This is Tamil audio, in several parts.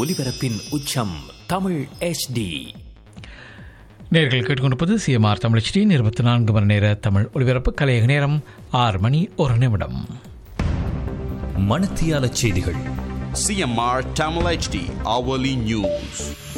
ஒலிபரப்பின் உச்சம் தமிழ் HD நேர்கள் கேட்டுக்கொண்டிருப்பது சிஎம்ஆர் தமிழ் இருபத்தி நான்கு மணி நேர தமிழ் ஒலிபரப்பு கலையக நேரம் ஆறு மணி ஒரு நிமிடம் மணத்தியால செய்திகள் CMR Tamil HD hourly news.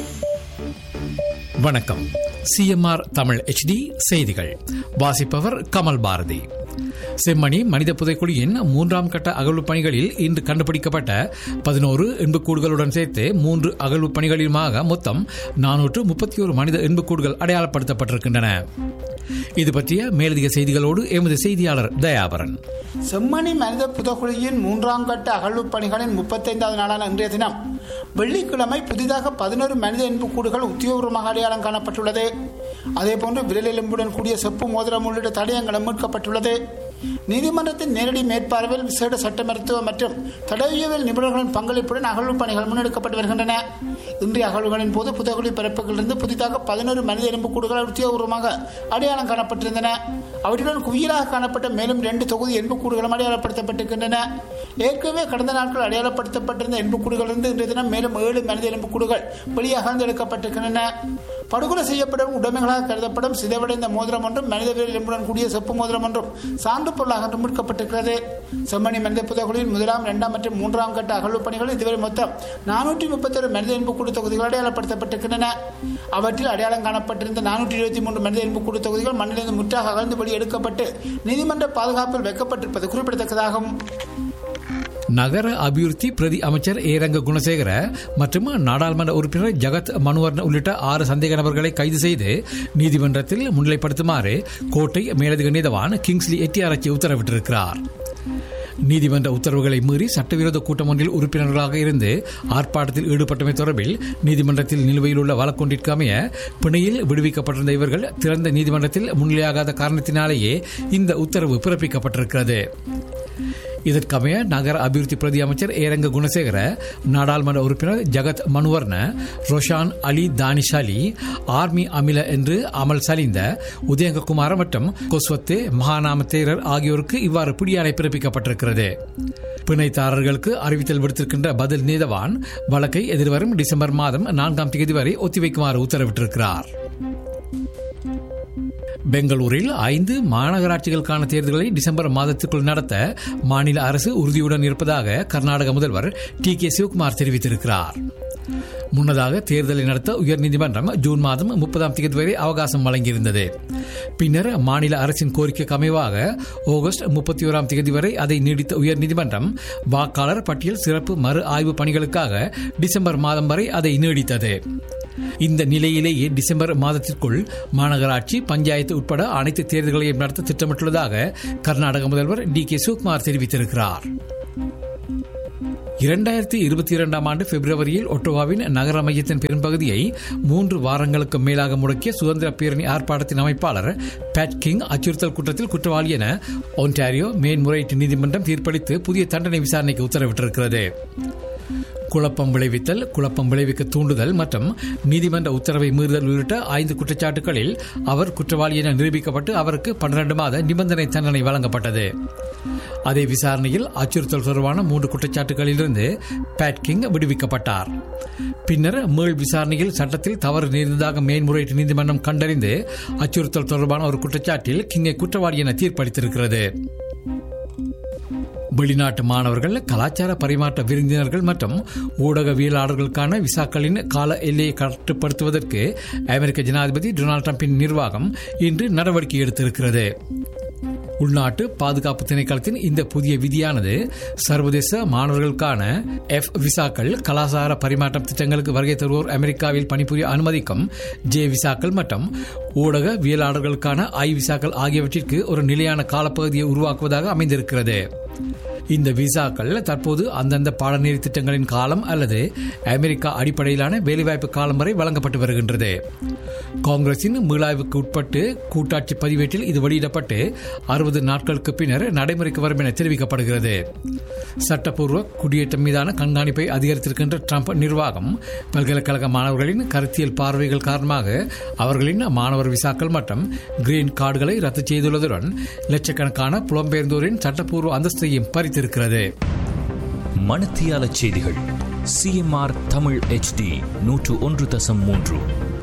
வணக்கம் சிஎம்ஆர் தமிழ் HD செய்திகள் வாசிப்பவர் கமல் பாரதி செம்மணி மனித புதைக்குழியின் மூன்றாம் கட்ட அகழ்வு பணிகளில் இன்று கண்டுபிடிக்கப்பட்ட பதினோரு எண்புக்கூடுகளுடன் சேர்த்து மூன்று அகழ்வு பணிகளிலுமாக மொத்தம் நானூற்று முப்பத்தி ஒரு மனித எண்புக்கூடுகள் அடையாளப்படுத்தப்பட்டிருக்கின்றன இது பற்றிய மேலதிக செய்திகளோடு எமது செய்தியாளர் தயாபரன் செம்மணி மனித புதக்குழியின் மூன்றாம் கட்ட அகழ்வுப் பணிகளின் முப்பத்தைந்தாவது நாளான இன்றைய தினம் வெள்ளிக்கிழமை புதிதாக பதினோரு மனித எலும்புக்கூடுகள் உத்தியோகபூர்வமாக அடையாளம் காணப்பட்டுள்ளது அதேபோன்று விரல் எலும்புடன் கூடிய செப்பு மோதிரம் உள்ளிட்ட தடயங்களும் மீட்கப்பட்டுள்ளது நீதிமன்றத்தின் நேரடி மேற்பார்வையில் விசேட சட்ட மருத்துவ மற்றும் தடவியல் நிபுணர்களின் பங்களிப்புடன் அகழ்வு பணிகள் முன்னெடுக்கப்பட்டு வருகின்றன இன்றைய அகழ்வுகளின் போது புதகுழி பரப்புகளிலிருந்து புதிதாக பதினோரு மனித எலும்புக்கூடுகள் உத்தியோகபூர்வமாக அடையாளம் காணப்பட்டிருந்தன அவற்றுடன் குவியலாக காணப்பட்ட மேலும் இரண்டு தொகுதி எலும்புக்கூடுகளும் அடையாளப்படுத்தப்பட்டிருக்கின்றன ஏற்கனவே கடந்த நாட்கள் அடையாளப்படுத்தப்பட்டிருந்த எலும்புக்கூடுகளிலிருந்து இன்றைய தினம் மேலும் ஏழு மனித எலும்புக்கூடுகள் வெளியாக எடுக்கப்பட்டிருக்கின்றன படுகொலை செய்யப்படும் உடைமைகளாக கருதப்படும் சிதைவடைந்த மோதிரம் ஒன்றும் மனித விரல் எலும்புடன் கூடிய செப்பு மோதிரம் ஒன்றும் சான்று பொருளாக மீட்கப்பட்டிருக்கிறது செம்மணி மனித புதகுழியின் முதலாம் இரண்டாம் மற்றும் மூன்றாம் கட்ட அகழ்வு பணிகள் இதுவரை மொத்தம் நானூற்றி முப்பத்தொரு மனித எலும்புக்கூடு தொகுதிகள் அடையாளப்படுத்தப்பட்டிருக்கின்றன அவற்றில் அடையாளம் காணப்பட்டிருந்த நானூற்றி இருபத்தி மூன்று மனித எலும்புக்கூடு தொகுதிகள் மண்ணிலிருந்து முற்றாக அகழ்ந்தபடி எடுக்கப்பட்டு நீதிமன்ற பாதுகாப்பில் வைக்கப்பட்டிருப்பது குறிப்பிடத்தக்கதாகும் நகர அபிவிருத்தி பிரதி அமைச்சர் ஏரங்க குணசேகர மற்றும் நாடாளுமன்ற உறுப்பினர் ஜகத் மனுவர்ன உள்ளிட்ட ஆறு சந்தேக நபர்களை கைது செய்து நீதிமன்றத்தில் முன்னிலைப்படுத்துமாறு கோட்டை மேலதிக நீதவான் கிங்ஸ்லி எட்டியாராச்சி உத்தரவிட்டிருக்கிறார் நீதிமன்ற உத்தரவுகளை மீறி சட்டவிரோத கூட்டம் ஒன்றில் உறுப்பினர்களாக இருந்து ஆர்ப்பாட்டத்தில் ஈடுபட்டமை தொடர்பில் நீதிமன்றத்தில் நிலுவையில் உள்ள வழக்கொன்றிற்கு அமைய பிணையில் விடுவிக்கப்பட்டிருந்த இவர்கள் திறந்த நீதிமன்றத்தில் முன்னிலையாகாத காரணத்தினாலேயே இந்த உத்தரவு பிறப்பிக்கப்பட்டிருக்கிறது இதற்கமைய நகர அபிவிருத்தி பிரதி அமைச்சர் ஏரங்க குணசேகர நாடாளுமன்ற உறுப்பினர் ஜகத் மனுவர்ன ரோஷான் அலி தானிஷாலி ஆர்மி அமில என்று அமல் சலிந்த உதயங்ககுமார மற்றும் கொஸ்வத்தே மகாநாம தேரர் ஆகியோருக்கு இவ்வாறு பிடியாணை பிறப்பிக்கப்பட்டிருக்கிறது பிணைத்தாரர்களுக்கு அறிவித்தல் விடுத்திருக்கின்ற பதில் நீதவான் வழக்கை எதிர்வரும் டிசம்பர் மாதம் நான்காம் தேதி வரை ஒத்திவைக்குமாறு உத்தரவிட்டிருக்கிறார் பெங்களூரில் ஐந்து மாநகராட்சிகளுக்கான தேர்தல்களை டிசம்பர் மாதத்திற்குள் நடத்த மாநில அரசு உறுதியுடன் இருப்பதாக கர்நாடக முதல்வர் டி கே சிவகுமார் தெரிவித்திருக்கிறார் முன்னதாக தேர்தலை நடத்த உயர்நீதிமன்றம் ஜூன் மாதம் முப்பதாம் தேதி வரை அவகாசம் வழங்கியிருந்தது பின்னர் மாநில அரசின் கோரிக்கைக்கு அமைவாக ஆகஸ்ட் முப்பத்தி ஓராம் தேதி வரை அதை நீடித்த உயர்நீதிமன்றம் வாக்காளர் பட்டியல் சிறப்பு மறு ஆய்வு பணிகளுக்காக டிசம்பர் மாதம் வரை அதை நீடித்தது இந்த நிலையிலேயே டிசம்பர் மாதத்திற்குள் மாநகராட்சி பஞ்சாயத்து உட்பட அனைத்து தேர்தல்களையும் நடத்த திட்டமிட்டுள்ளதாக கர்நாடக முதல்வர் டி கே சிவகுமார் தெரிவித்திருக்கிறார் இரண்டாயிரத்தி இருபத்தி இரண்டாம் ஆண்டு பிப்ரவரியில் ஒட்டோவாவின் நகர மையத்தின் பெரும்பகுதியை மூன்று வாரங்களுக்கு மேலாக முடக்கிய சுதந்திர பேரணி ஆர்ப்பாட்டத்தின் அமைப்பாளர் பேட் கிங் அச்சுறுத்தல் குற்றத்தில் குற்றவாளி என ஒன்டாரியோ மேன்முறையீட்டு நீதிமன்றம் தீர்ப்பளித்து புதிய தண்டனை விசாரணைக்கு உத்தரவிட்டிருக்கிறது குழப்பம் விளைவித்தல் குழப்பம் விளைவிக்க தூண்டுதல் மற்றும் நீதிமன்ற உத்தரவை மீறுதல் உள்ளிட்ட ஐந்து குற்றச்சாட்டுகளில் அவர் குற்றவாளி என நிரூபிக்கப்பட்டு அவருக்கு பன்னிரண்டு மாத நிபந்தனை தண்டனை வழங்கப்பட்டது அதே விசாரணையில் அச்சுறுத்தல் தொடர்பான மூன்று குற்றச்சாட்டுகளிலிருந்து பேட் கிங் விடுவிக்கப்பட்டார் பின்னர் மேல் விசாரணையில் சட்டத்தில் தவறு நேர்ந்ததாக மேன்முறையீட்டு நீதிமன்றம் கண்டறிந்து அச்சுறுத்தல் தொடர்பான ஒரு குற்றச்சாட்டில் கிங்கை குற்றவாளி என தீர்ப்பளித்திருக்கிறது வெளிநாட்டு மாணவர்கள் கலாச்சார பரிமாற்ற விருந்தினர்கள் மற்றும் ஊடகவியலாளர்களுக்கான விசாக்களின் கால எல்லையை கட்டுப்படுத்துவதற்கு அமெரிக்க ஜனாதிபதி டொனால்டு டிரம்பின் நிர்வாகம் இன்று நடவடிக்கை எடுத்திருக்கிறது உள்நாட்டு பாதுகாப்பு திணைக்களத்தின் இந்த புதிய விதியானது சர்வதேச மாணவர்களுக்கான எஃப் விசாக்கள் கலாச்சார பரிமாற்றம் திட்டங்களுக்கு வருகை தருவோர் அமெரிக்காவில் பணிபுரிய அனுமதிக்கும் ஜே விசாக்கள் மற்றும் ஊடகவியலாளர்களுக்கான ஐ விசாக்கள் ஆகியவற்றிற்கு ஒரு நிலையான காலப்பகுதியை உருவாக்குவதாக அமைந்திருக்கிறது இந்த விசாக்கள் தற்போது அந்தந்த பாடநெறி திட்டங்களின் காலம் அல்லது அமெரிக்கா அடிப்படையிலான வேலைவாய்ப்பு காலம் வரை வழங்கப்பட்டு வருகின்றது காங்கிரசின் மீளாய்வுக்கு உட்பட்டு கூட்டாட்சி பதிவேட்டில் இது வெளியிடப்பட்டு அறுபது நாட்களுக்கு பின்னர் நடைமுறைக்கு வரும் என தெரிவிக்கப்படுகிறது சட்டப்பூர்வ குடியேற்றம் மீதான கண்காணிப்பை அதிகரித்திருக்கின்ற ட்ரம்ப் நிர்வாகம் பல்கலைக்கழக மாணவர்களின் கருத்தியல் பார்வைகள் காரணமாக அவர்களின் மாணவர் விசாக்கள் மற்றும் கிரீன் கார்டுகளை ரத்து செய்துள்ளதுடன் லட்சக்கணக்கான புலம்பெயர்ந்தோரின் சட்டப்பூர்வ அந்தஸ்தையும் பறித்திருக்கிறது மணத்தியால செய்திகள் சிஎம்ஆர் தமிழ் HD நூற்று ஒன்று தசம் மூன்று